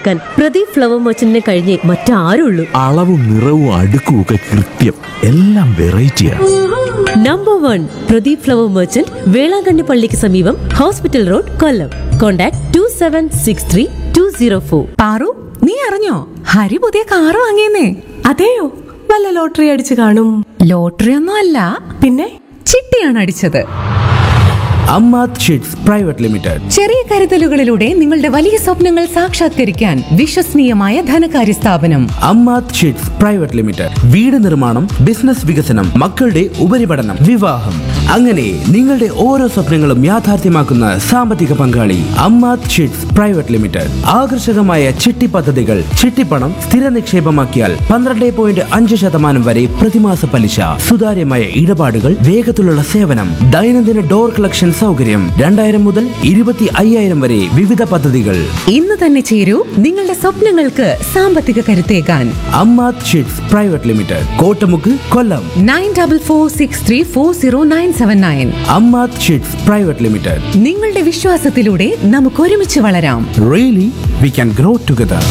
ഒരുക്കാൻ പ്രദീപ് ഫ്ലവർ മർച്ചന്റിനെ കഴിഞ്ഞേ മറ്റാരുള്ളൂ അളവും നിറവും അടുക്കും ഒക്കെ കൃത്യം എല്ലാം വെറൈറ്റിയാണ് number one Pradeep flower merchant Velankanni പള്ളിക്ക് സമീപം hospital road Kollam contact two seven six three two zero four Paru നീ അറിഞ്ഞോ ഹരി പുതിയ കാറ് വാങ്ങിയെന്നേ അതെയോ വല്ല ലോട്ടറി അടിച്ചു കാണും ലോട്ടറി ഒന്നും അല്ല പിന്നെ ചിട്ടിയാണ് അടിച്ചത് അമ്മാത് ഷീറ്റ്സ് പ്രൈവറ്റ് ലിമിറ്റഡ് ചെറിയ കരുതലുകളിലൂടെ നിങ്ങളുടെ വലിയ സ്വപ്നങ്ങൾ സാക്ഷാത്കരിക്കാൻ വിശ്വസനീയമായ ധനകാര്യ സ്ഥാപനം അമ്മാത് ഷീറ്റ്സ് പ്രൈവറ്റ് ലിമിറ്റഡ് വീട് നിർമ്മാണം ബിസിനസ് വികസനം മക്കളുടെ ഉപരിപഠനം വിവാഹം അങ്ങനെ നിങ്ങളുടെ ഓരോ സ്വപ്നങ്ങളും യാഥാർത്ഥ്യമാക്കുന്ന സാമ്പത്തിക പങ്കാളി അമ്മാത് ഷീറ്റ്സ് പ്രൈവറ്റ് ലിമിറ്റഡ് ആകർഷകമായ ചിട്ടി പദ്ധതികൾ ചിട്ടിപ്പണം സ്ഥിര നിക്ഷേപമാക്കിയാൽ പന്ത്രണ്ട് പോയിന്റ് അഞ്ച് ശതമാനം വരെ പ്രതിമാസ പലിശ സുതാര്യമായ ഇടപാടുകൾ വേഗത്തിലുള്ള സേവനം ദൈനംദിന ഡോർ കളക്ഷൻ സൗകര്യം രണ്ടായിരം മുതൽ ഇരുപത്തി അയ്യായിരം വരെ വിവിധ പദ്ധതികൾ ഇന്ന് തന്നെ ചേരൂ നിങ്ങളുടെ സ്വപ്നങ്ങൾക്ക് സാമ്പത്തിക കരുത്തേകാൻ Ammath sheets private limited Kottamukku Kollam nine double four six three four zero nine seven nine Ammath sheets private limited നിങ്ങളുടെ വിശ്വാസത്തിലൂടെ നമുക്ക് ഒരുമിച്ച് വളരാം really we can grow together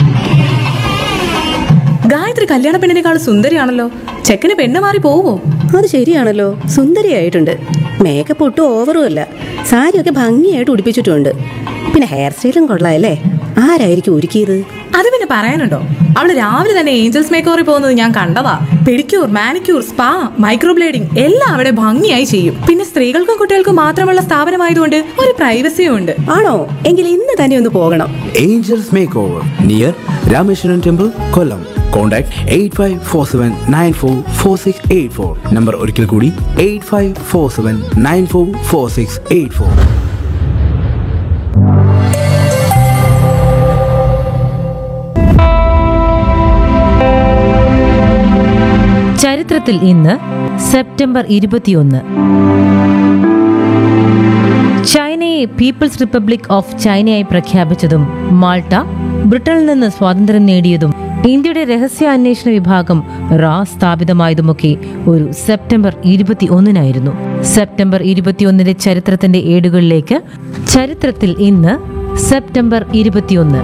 Gayathri കല്യാണ പെണ്ണിനേക്കാൾ സുന്ദരിയാണല്ലോ ചെക്കന് പെണ്ണ് മാറി പോവോ അത് ശരിയാണല്ലോ സുന്ദരിയായിട്ടുണ്ട് മേക്കപ്പ് ഒട്ടും ഓവറും അല്ല സാരിയൊക്കെ ഭംഗിയായിട്ട് ഉടുപ്പിച്ചിട്ടുണ്ട് പിന്നെ ഹെയർ സ്റ്റൈലും കൊള്ളാമല്ലേ ആരായിരിക്കും ഒരുക്കിയത് അത് പിന്നെ പറയാനുണ്ടോ അവള് രാവിലെ തന്നെ ഏഞ്ചൽസ് മേക്കോറിൽ പോകുന്നത് ഞാൻ കണ്ടതാ പെഡിക്യൂർ മാനിക്യൂർ സ്പാ മൈക്രോബ്ലേഡിംഗ് എല്ലാം അവിടെ ഭംഗിയായി ചെയ്യും പിന്നെ സ്ത്രീകൾക്കും കുട്ടികൾക്കും മാത്രമുള്ള സ്ഥാപനമായതുകൊണ്ട് ഒരു പ്രൈവസിയും ഉണ്ട് ആണോ എങ്കിൽ ഇന്ന് തന്നെ ഒന്ന് പോകണം angels makeover near Rameswaran temple Kollam contact eight five four seven nine four four six eight four number ഒരിക്കൽ കൂടി eight five four seven nine four four six eight four ചരിത്രത്തിൽ ഇന്ന് സെപ്റ്റംബർ ഇരുപത്തിയൊന്ന് ചൈനയെ പീപ്പിൾസ് റിപ്പബ്ലിക് ഓഫ് ചൈനയായി പ്രഖ്യാപിച്ചതും Malta ബ്രിട്ടനിൽ നിന്ന് സ്വാതന്ത്ര്യം നേടിയതും ഇന്ത്യയുടെ രഹസ്യാന്വേഷണ വിഭാഗം റാ സ്ഥാപിതമായതുമൊക്കെ ഒരു സെപ്റ്റംബർ ഇരുപത്തി ഒന്നിനായിരുന്നു സെപ്റ്റംബർ ഇരുപത്തിയൊന്നിന്റെ ചരിത്രത്തിന്റെ ഏടുകളിലേക്ക് ചരിത്രത്തിൽ ഇന്ന് സെപ്റ്റംബർ ഇരുപത്തിയൊന്ന്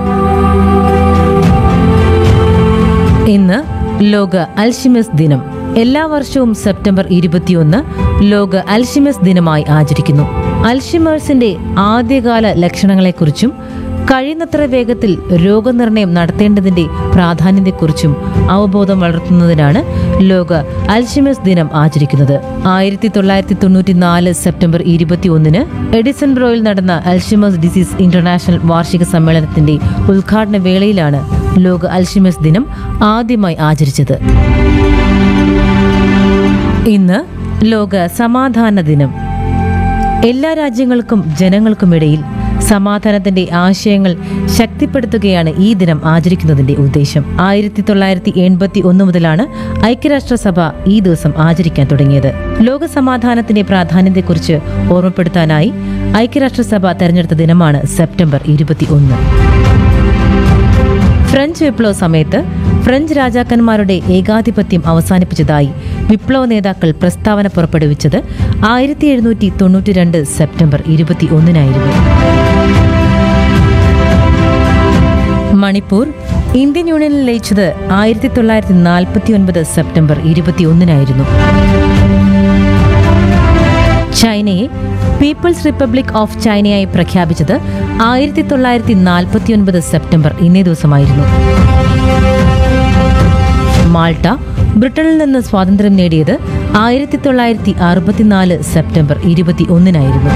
ഇന്ന് ലോക അൽഷിമസ് ദിനം എല്ലാ വർഷവും സെപ്റ്റംബർ ഇരുപത്തിയൊന്ന് ലോക അൽഷിമസ് ദിനമായി ആചരിക്കുന്നു അൽഷിമേഴ്സിന്റെ ആദ്യകാല ലക്ഷണങ്ങളെക്കുറിച്ചും കഴിയുന്നത്ര വേഗത്തിൽ രോഗനിർണയം നടത്തേണ്ടതിന്റെ പ്രാധാന്യത്തെക്കുറിച്ചും അവബോധം വളർത്തുന്നതിനാണ് ലോക അൽഷിമസ് ദിനം ആചരിക്കുന്നത് ആയിരത്തി തൊള്ളായിരത്തി തൊണ്ണൂറ്റി നാല് സെപ്റ്റംബർ ഇരുപത്തി ഒന്നിന് എഡിസൺ ബ്രോയിൽ നടന്ന അൽഷിമസ് ഡിസീസ് ഇന്റർനാഷണൽ വാർഷിക സമ്മേളനത്തിന്റെ ഉദ്ഘാടന വേളയിലാണ് ലോക അൽഷിമസ് ദിനം ആദ്യമായി ആചരിച്ചത് ഇന്ന് ലോക സമാധാന ദിനം എല്ലാ രാജ്യങ്ങൾക്കും ജനങ്ങൾക്കുമിടയിൽ സമാധാനത്തിന്റെ ആശയങ്ങൾ ശക്തിപ്പെടുത്തുകയാണ് ഈ ദിനം ആചരിക്കുന്നതിന്റെ ഉദ്ദേശം ആയിരത്തി തൊള്ളായിരത്തി എൺപത്തി ഒന്ന് മുതലാണ് ഐക്യരാഷ്ട്രസഭ ഈ ദിവസം ആചരിക്കാൻ തുടങ്ങിയത് ലോക സമാധാനത്തിന്റെ പ്രാധാന്യത്തെക്കുറിച്ച് ഓർമ്മപ്പെടുത്താനായി ഐക്യരാഷ്ട്രസഭ തെരഞ്ഞെടുത്ത ദിനമാണ് സെപ്റ്റംബർ ഇരുപത്തി ഒന്ന് ഫ്രഞ്ച് വിപ്ലവ സമയത്ത് ഫ്രഞ്ച് രാജാക്കന്മാരുടെ ഏകാധിപത്യം അവസാനിപ്പിച്ചതായി വിപ്ലവ നേതാക്കൾ പ്രസ്താവന പുറപ്പെടുവിച്ചത് ആയിരത്തി എഴുന്നൂറ്റി തൊണ്ണൂറ്റി രണ്ട് സെപ്റ്റംബർ ഇരുപത്തി ഒന്നിനായിരുന്നു മണിപ്പൂർ ഇന്ത്യൻ യൂണിയനിൽ ലയിച്ചത് ആയിരത്തി തൊള്ളായിരത്തി നാൽപ്പത്തി ഒൻപത് സെപ്റ്റംബർ ഇരുപത്തി ഒന്നിനായിരുന്നു ചൈനയെ പീപ്പിൾസ് റിപ്പബ്ലിക് ഓഫ് ചൈനയായി പ്രഖ്യാപിച്ചത് ആയിരത്തി തൊള്ളായിരത്തി നാൽപ്പത്തി ഒൻപത് സെപ്റ്റംബർ ഇന്നേ ദിവസമായിരുന്നു മാൾട്ട ബ്രിട്ടനിൽ നിന്ന് സ്വാതന്ത്ര്യം നേടിയത് ആയിരത്തി തൊള്ളായിരത്തി അറുപത്തിനാല് സെപ്റ്റംബർ ഇരുപത്തി ഒന്നിനായിരുന്നു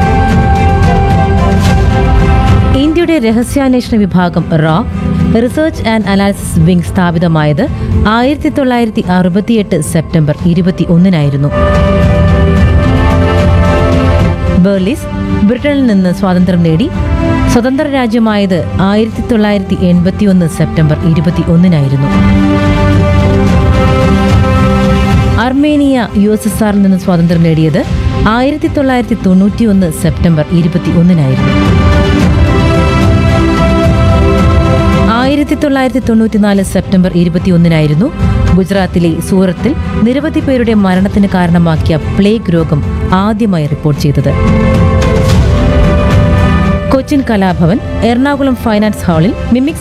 ഇന്ത്യയുടെ രഹസ്യാന്വേഷണ വിഭാഗം റാ റിസർച്ച് ആൻഡ് അനാലിസിസ് വിംഗ് സ്ഥാപിതമായത് ആയിരത്തി തൊള്ളായിരത്തി അറുപത്തിയെട്ട് സെപ്റ്റംബർ ഇരുപത്തി ഒന്നിനായിരുന്നു ബെർലിസ് ബ്രിട്ടനിൽ നിന്ന് സ്വാതന്ത്ര്യം നേടി സ്വതന്ത്ര രാജ്യമായത് ആയിരത്തി തൊള്ളായിരത്തി എൺപത്തി ഒന്ന് സെപ്റ്റംബർ ഇരുപത്തി ഒന്നിനായിരുന്നു അർമേനിയ യു എസ് എസ് ആറിൽ നിന്ന് സ്വാതന്ത്ര്യം നേടിയത് ആയിരത്തി തൊള്ളായിരത്തി തൊണ്ണൂറ്റി ഒന്ന് സെപ്റ്റംബർ ഇരുപത്തി ഒന്നിനായിരുന്നു ആയിരത്തി തൊള്ളായിരത്തി തൊണ്ണൂറ്റിനാല് സെപ്റ്റംബർ ഇരുപത്തിയൊന്നിനായിരുന്നു ഗുജറാത്തിലെ സൂറത്തിൽ നിരവധി പേരുടെ മരണത്തിന് കാരണമാക്കിയ പ്ലേഗ് രോഗം ആദ്യമായി റിപ്പോർട്ട് ചെയ്തത് കൊച്ചിൻ കലാഭവൻ എറണാകുളം ഫൈനാൻസ് ഹാളിൽ മിമിക്സ്